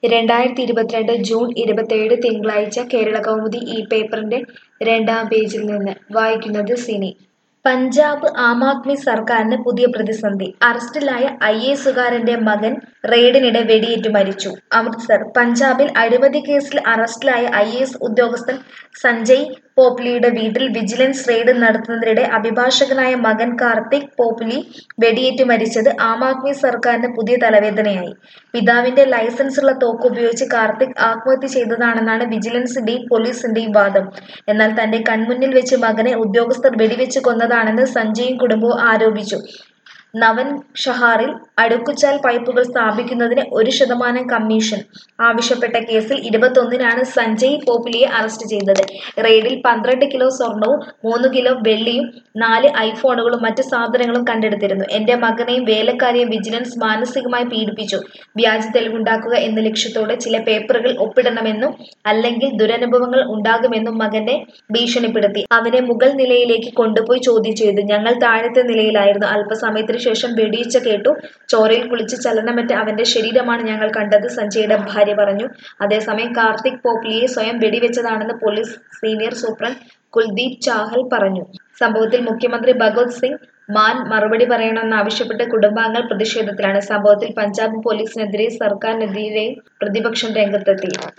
രണ്ടായിരത്തി ഇരുപത്തിരണ്ട് ജൂൺ ഇരുപത്തേഴ് തിങ്കളാഴ്ച കേരള കൗമുദി ഈ പേപ്പറിന്റെ രണ്ടാം പേജിൽ നിന്ന് വായിക്കുന്നത് സിനി പഞ്ചാബ് ആം ആദ്മി സർക്കാരിന് പുതിയ പ്രതിസന്ധി അറസ്റ്റിലായ ഐ എസുകാരന്റെ മകൻ റെയ്ഡിനിടെ വെടിയേറ്റു മരിച്ചു അമൃത്സർ പഞ്ചാബിൽ അഴിമതി കേസിൽ അറസ്റ്റിലായ ഐ എസ് ഉദ്യോഗസ്ഥൻ സഞ്ജയ് പോപ്ലിയുടെ വീട്ടിൽ വിജിലൻസ് റെയ്ഡ് നടത്തുന്നതിനിടെ അഭിഭാഷകനായ മകൻ കാർത്തിക് പോപ്ലി വെടിയേറ്റ് മരിച്ചത് ആം ആദ്മി സർക്കാരിന് പുതിയ തലവേദനയായി പിതാവിന്റെ ലൈസൻസുള്ള തോക്ക് ഉപയോഗിച്ച് കാർത്തിക് ആത്മഹത്യ ചെയ്തതാണെന്നാണ് വിജിലൻസിന്റെയും പോലീസിന്റെയും വാദം എന്നാൽ തന്റെ കൺമുന്നിൽ വെച്ച് മകനെ ഉദ്യോഗസ്ഥർ വെടിവെച്ച് കൊന്നതാണെന്ന് സഞ്ജയും കുടുംബവും ആരോപിച്ചു നവൻ ഷഹാറിൽ അടുക്കുചാൽ പൈപ്പുകൾ സ്ഥാപിക്കുന്നതിന് ഒരു ശതമാനം കമ്മീഷൻ ആവശ്യപ്പെട്ട കേസിൽ ഇരുപത്തൊന്നിനാണ് സഞ്ജയ് പോപ്പിലിയെ അറസ്റ്റ് ചെയ്തത് റെയ്ഡിൽ പന്ത്രണ്ട് കിലോ സ്വർണവും മൂന്ന് കിലോ വെള്ളിയും നാല് ഐഫോണുകളും മറ്റ് സാധനങ്ങളും കണ്ടെടുത്തിരുന്നു എന്റെ മകനെയും വേലക്കാരെയും വിജിലൻസ് മാനസികമായി പീഡിപ്പിച്ചു വ്യാജ തെളിവുണ്ടാക്കുക എന്ന ലക്ഷ്യത്തോടെ ചില പേപ്പറുകൾ ഒപ്പിടണമെന്നും അല്ലെങ്കിൽ ദുരനുഭവങ്ങൾ ഉണ്ടാകുമെന്നും മകനെ ഭീഷണിപ്പെടുത്തി അവനെ മുകൾ നിലയിലേക്ക് കൊണ്ടുപോയി ചോദ്യം ചെയ്തു ഞങ്ങൾ താഴത്തെ നിലയിലായിരുന്നു അല്പസമയത്തിന് ശേഷം വെടിയിച്ച കേട്ടു ചോരയിൽ കുളിച്ച് ചലനമറ്റ അവന്റെ ശരീരമാണ് ഞങ്ങൾ കണ്ടത് സഞ്ജയുടെ ഭാര്യ പറഞ്ഞു അതേസമയം കാർത്തിക് പോപ്ലിയെ സ്വയം വെടിവെച്ചതാണെന്ന് police senior superintendent Kuldeep Chahal പറഞ്ഞു സംഭവത്തിൽ മുഖ്യമന്ത്രി ഭഗവത് സിംഗ് മാൻ മറുപടി പറയണമെന്നാവശ്യപ്പെട്ട് കുടുംബാംഗങ്ങൾ പ്രതിഷേധത്തിലാണ് സംഭവത്തിൽ പഞ്ചാബ് പോലീസിനെതിരെ സർക്കാരിനെതിരെ പ്രതിപക്ഷം രംഗത്തെത്തി